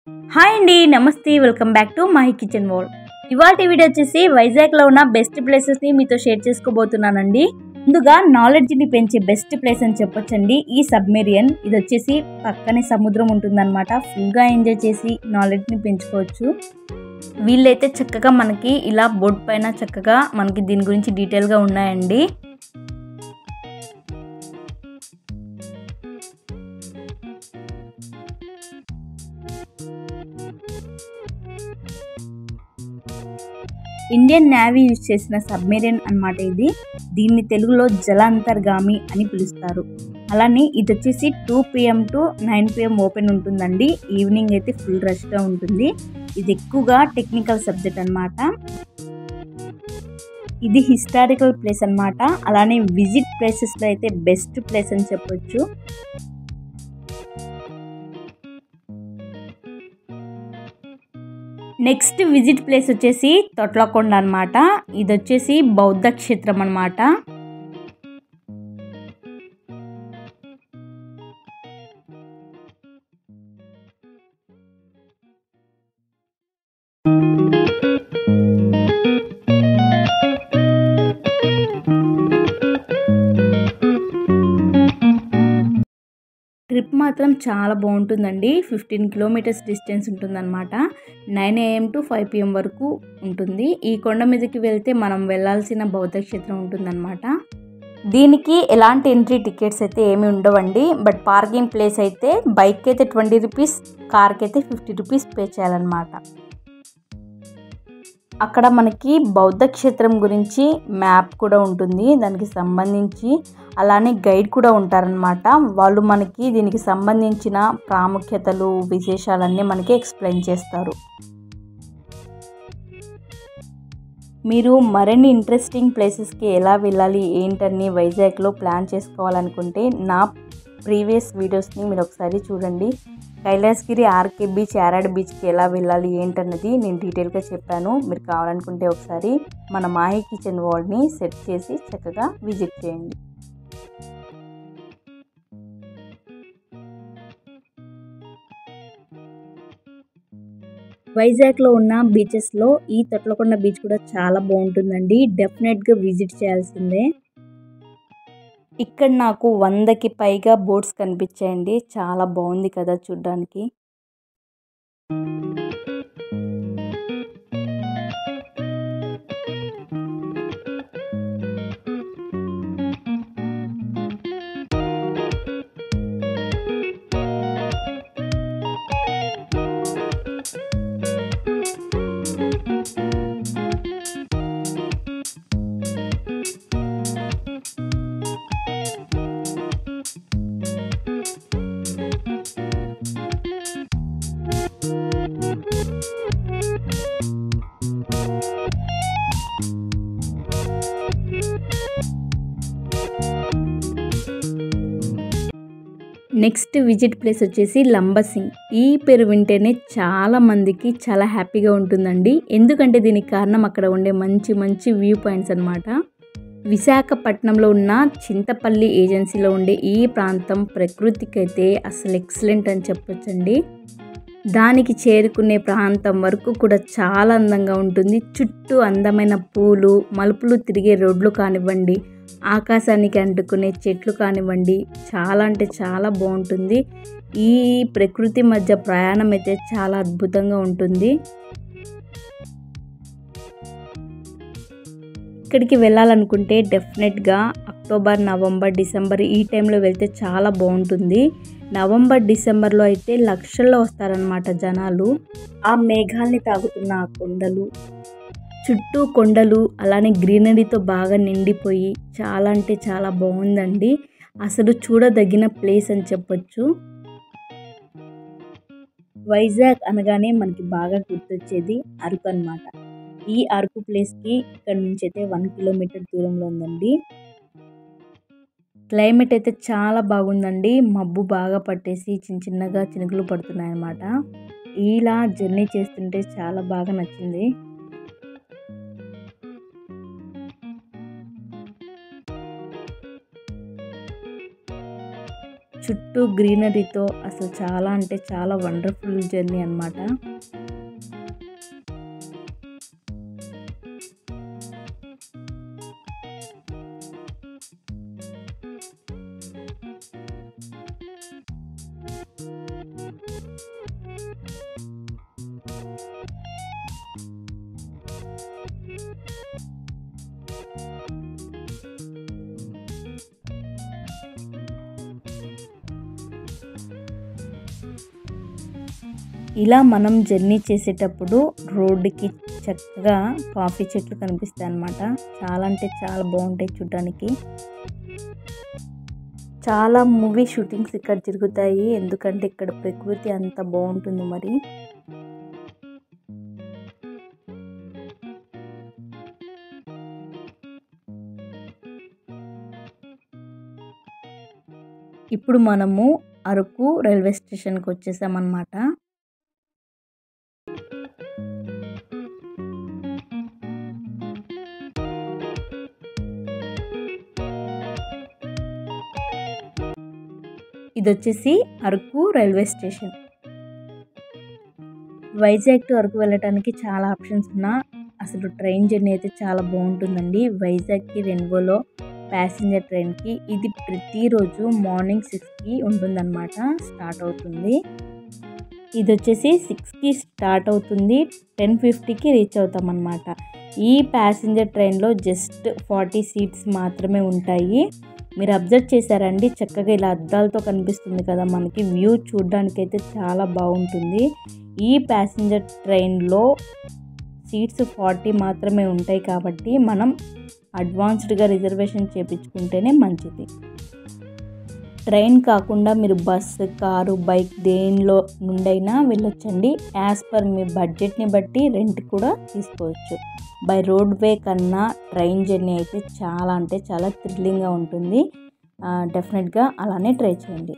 hi అండి నమస్తే welcome back to my kitchen world ఇవాళ వీడియో వచ్చేసి వైజాగ్లో ఉన్న బెస్ట్ ప్లేసెస్ని మీతో షేర్ చేసుకోబోతున్నానండి ముందుగా నాలెడ్జ్ని పెంచే బెస్ట్ ప్లేస్ అని చెప్పొచ్చండి ఈ సబ్మెరియన్ ఇది వచ్చేసి పక్కనే సముద్రం ఉంటుందన్నమాట ఫుల్గా ఎంజాయ్ చేసి నాలెడ్జ్ని పెంచుకోవచ్చు వీళ్ళైతే చక్కగా మనకి ఇలా బోర్డ్ పైన చక్కగా మనకి దీని గురించి డీటెయిల్గా ఉన్నాయండి ఇండియన్ నేవీ యూజ్ చేసిన సబ్మెరీన్ అన్నమాట ఇది దీన్ని తెలుగులో జలాంతర్గామి అని పిలుస్తారు అలానే ఇది వచ్చేసి two PM to nine PM open ఉంటుందండి ఈవినింగ్ అయితే ఫుల్ రష్గా ఉంటుంది ఇది ఎక్కువగా టెక్నికల్ సబ్జెక్ట్ అనమాట ఇది హిస్టారికల్ ప్లేస్ అనమాట అలానే విజిట్ ప్లేసెస్లో అయితే బెస్ట్ ప్లేస్ అని చెప్పొచ్చు నెక్స్ట్ విజిట్ ప్లేస్ వచ్చేసి తొట్లకొండ అనమాట ఇది వచ్చేసి బౌద్ధ క్షేత్రం అనమాట ట్రిప్ మాత్రం చాలా బాగుంటుందండి ఫిఫ్టీన్ కిలోమీటర్స్ డిస్టెన్స్ ఉంటుందన్నమాట nine AM to five PM వరకు ఉంటుంది ఈ కొండ మీదకి వెళ్తే మనం వెళ్ళాల్సిన బౌద్ధ క్షేత్రం ఉంటుందన్నమాట దీనికి ఎలాంటి ఎంట్రీ టికెట్స్ అయితే ఏమి ఉండవండి బట్ పార్కింగ్ ప్లేస్ అయితే బైక్ అయితే ట్వంటీ రూపీస్ కార్కి అయితే ఫిఫ్టీ రూపీస్ పే చేయాలన్నమాట అక్కడ మనకి బౌద్ధ క్షేత్రం గురించి మ్యాప్ కూడా ఉంటుంది దానికి సంబంధించి అలానే గైడ్ కూడా ఉంటారనమాట వాళ్ళు మనకి దీనికి సంబంధించిన ప్రాముఖ్యతలు విశేషాలన్నీ మనకి ఎక్స్ప్లెయిన్ చేస్తారు మీరు మరిన్ని ఇంట్రెస్టింగ్ ప్లేసెస్కి ఎలా వెళ్ళాలి ఏంటని వైజాగ్లో ప్లాన్ చేసుకోవాలనుకుంటే నా ప్రీవియస్ వీడియోస్ని మీరు ఒకసారి చూడండి కైలాసగిరి ఆర్కే బీచ్ యారాడ్ బీచ్కి ఎలా వెళ్ళాలి ఏంటన్నది నేను డీటెయిల్గా చెప్పాను మీరు కావాలనుకుంటే ఒకసారి మన మాహి కిచెన్ వరల్డ్ని సెట్ చేసి చక్కగా విజిట్ చేయండి వైజాగ్లో ఉన్న బీచెస్లో ఈ తొట్లకొండ బీచ్ కూడా చాలా బాగుంటుందండి డెఫినెట్గా విజిట్ చేయాల్సిందే ఇక్కడ నాకు వందకి పైగా బోట్స్ కనిపించాయండి చాలా బాగుంది కదా చూడ్డానికి నెక్స్ట్ విజిట్ ప్లేస్ వచ్చేసి లంబసింగ్ ఈ పేరు వింటేనే చాలా మందికి చాలా హ్యాపీగా ఉంటుందండి ఎందుకంటే దీనికి కారణం అక్కడ ఉండే మంచి మంచి వ్యూ పాయింట్స్ అనమాట విశాఖపట్నంలో ఉన్న చింతపల్లి ఏజెన్సీలో ఉండే ఈ ప్రాంతం ప్రకృతికైతే అసలు ఎక్సలెంట్ అని చెప్పొచ్చండి దానికి చేరుకునే ప్రాంతం వరకు కూడా చాలా అందంగా ఉంటుంది చుట్టూ అందమైన పూలు మలుపులు తిరిగే రోడ్లు కానివ్వండి ఆకాశానికి అంటుకునే చెట్లు కానివ్వండి చాలా అంటే చాలా బాగుంటుంది ఈ ప్రకృతి మధ్య ప్రయాణం అయితే చాలా అద్భుతంగా ఉంటుంది ఇక్కడికి వెళ్ళాలనుకుంటే డెఫినెట్గా అక్టోబర్ నవంబర్ డిసెంబర్ ఈ టైంలో వెళ్తే చాలా బాగుంటుంది నవంబర్ డిసెంబర్లో అయితే లక్షల్లో వస్తారనమాట జనాలు ఆ మేఘాల్ని తాగుతున్న ఆ కొండలు చుట్టూ కొండలు అలానే గ్రీనరీతో బాగా నిండిపోయి చాలా అంటే చాలా బాగుందండి అసలు చూడదగిన ప్లేస్ అని చెప్పొచ్చు వైజాగ్ అనగానే మనకి బాగా గుర్తొచ్చేది అరకు అనమాట ఈ అరకు ప్లేస్కి ఇక్కడ నుంచి అయితే వన్ కిలోమీటర్ దూరంలో ఉందండి క్లైమేట్ అయితే చాలా బాగుందండి మబ్బు బాగా పట్టేసి చిన్న చిన్నగా చినుకులు పడుతున్నాయి అన్నమాట ఇలా జర్నీ చేస్తుంటే చాలా బాగా నచ్చింది చుట్టూ గ్రీనరీతో అసలు చాలా అంటే చాలా వండర్ఫుల్ జర్నీ అనమాట ఇలా మనం జర్నీ చేసేటప్పుడు రోడ్డుకి చక్కగా కాఫీ చెట్లు కనిపిస్తాయి అన్నమాట చాలా అంటే చాలా బాగుంటాయి చూడడానికి చాలా మూవీ షూటింగ్స్ ఇక్కడ జరుగుతాయి ఎందుకంటే ఇక్కడ ప్రకృతి అంత బాగుంటుంది మరి ఇప్పుడు మనము అరకు రైల్వే స్టేషన్కి వచ్చేసామన్నమాట ఇది వచ్చేసి Araku railway station Vizag to Araku వెళ్ళటానికి చాలా ఆప్షన్స్ ఉన్నా అసలు ట్రైన్ జర్నీ అయితే చాలా బాగుంటుందండి వైజాగ్కి రెన్వోలో ప్యాసింజర్ ట్రైన్కి ఇది ప్రతిరోజు మార్నింగ్ సిక్స్కి ఉంటుందన్నమాట స్టార్ట్ అవుతుంది ఇది వచ్చేసి సిక్స్కి స్టార్ట్ అవుతుంది టెన్ ఫిఫ్టీకి రీచ్ అవుతామన్నమాట ఈ ప్యాసింజర్ ట్రైన్లో జస్ట్ ఫార్టీ సీట్స్ మాత్రమే ఉంటాయి మీరు అబ్జర్వ్ చేశారండి చక్కగా ఇలా అద్దాలతో కనిపిస్తుంది కదా మనకి వ్యూ చూడడానికి అయితే చాలా బాగుంటుంది ఈ ప్యాసింజర్ ట్రైన్లో సీట్స్ ఫార్టీ మాత్రమే ఉంటాయి కాబట్టి మనం అడ్వాన్స్డ్గా రిజర్వేషన్ చేయించుకుంటేనే మంచిది ట్రైన్ కాకుండా మీరు బస్సు కారు బైక్ దేనిలో నుండైనా వెళ్ళొచ్చండి యాజ్ పర్ మీ బడ్జెట్ని బట్టి రెంట్ కూడా తీసుకోవచ్చు బై రోడ్ వే కన్నా ట్రైన్ జర్నీ అయితే చాలా అంటే చాలా థ్రిల్లింగ్గా ఉంటుంది డెఫినెట్గా అలానే ట్రై చేయండి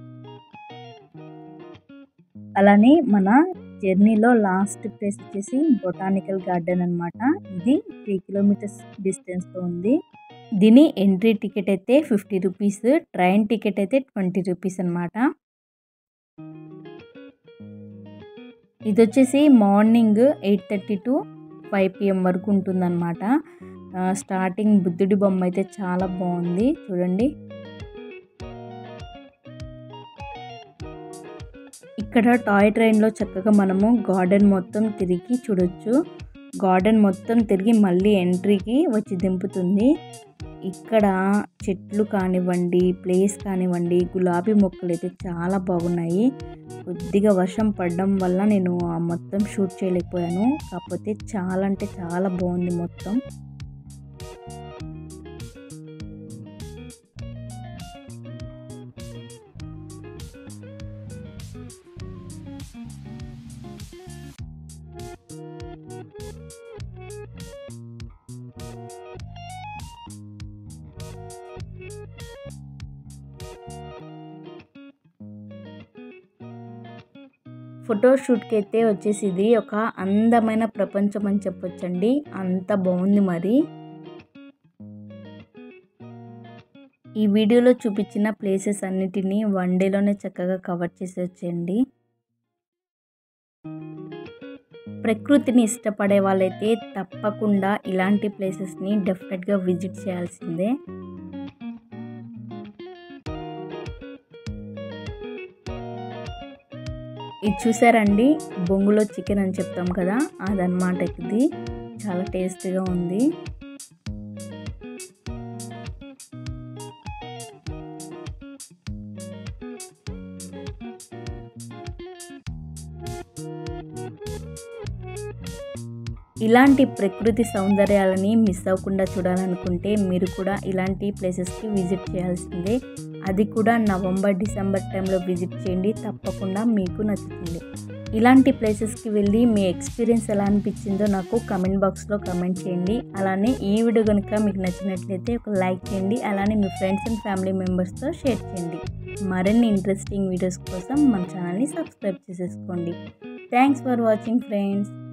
అలానే మన జర్నీలో లాస్ట్ ప్లేస్ వచ్చేసి బొటానికల్ గార్డెన్ అనమాట ఇది త్రీ కిలోమీటర్స్ డిస్టెన్స్లో ఉంది దీని ఎంట్రీ టికెట్ అయితే ఫిఫ్టీ రూపీస్ ట్రైన్ టికెట్ అయితే ట్వంటీ రూపీస్ అనమాట ఇది వచ్చేసి morning eight thirty to five PM వరకు ఉంటుందన్నమాట స్టార్టింగ్ బుద్ధుడి బొమ్మ అయితే చాలా బాగుంది చూడండి ఇక్కడ టాయ్ ట్రైన్లో చక్కగా మనము గార్డెన్ మొత్తం తిరిగి చూడొచ్చు గార్డెన్ మొత్తం తిరిగి మళ్ళీ ఎంట్రీకి వచ్చి దింపుతుంది ఇక్కడ చెట్లు కానివ్వండి ప్లేస్ కానివ్వండి గులాబీ మొక్కలు అయితే చాలా బాగున్నాయి కొద్దిగా వర్షం పడడం వల్ల నేను ఆ మొత్తం షూట్ చేయలేకపోయాను కాకపోతే చాలా అంటే చాలా బాగుంది మొత్తం ఫోటోషూట్కి అయితే వచ్చేసి ఇది ఒక అందమైన ప్రపంచం అని చెప్పొచ్చండి అంత బాగుంది మరి ఈ వీడియోలో చూపించిన ప్లేసెస్ అన్నిటినీ వన్ డేలోనే చక్కగా కవర్ చేసి వచ్చేయండి ప్రకృతిని ఇష్టపడే వాళ్ళైతే తప్పకుండా ఇలాంటి ప్లేసెస్ని డెఫినెట్గా విజిట్ చేయాల్సిందే ఇది చూసారండి బొంగులో చికెన్ అని చెప్తాం కదా అదనమాట ఇది చాలా టేస్టీగా ఉంది ఇలాంటి ప్రకృతి సౌందర్యాలని మిస్ అవ్వకుండా చూడాలనుకుంటే మీరు కూడా ఇలాంటి ప్లేసెస్కి విజిట్ చేయాల్సిందే అది కూడా నవంబర్ డిసెంబర్ టైంలో విజిట్ చేయండి తప్పకుండా మీకు నచ్చుతుంది ఇలాంటి ప్లేసెస్కి వెళ్ళి మీ ఎక్స్పీరియన్స్ ఎలా అనిపించిందో నాకు కమెంట్ బాక్స్లో కమెంట్ చేయండి అలానే ఈ వీడియో కనుక మీకు నచ్చినట్లయితే ఒక లైక్ చేయండి అలానే మీ ఫ్రెండ్స్ అండ్ ఫ్యామిలీ మెంబర్స్తో షేర్ చేయండి మరిన్ని ఇంట్రెస్టింగ్ వీడియోస్ కోసం మన ఛానల్ని సబ్స్క్రైబ్ చేసేసుకోండి థ్యాంక్స్ ఫర్ వాచింగ్ ఫ్రెండ్స్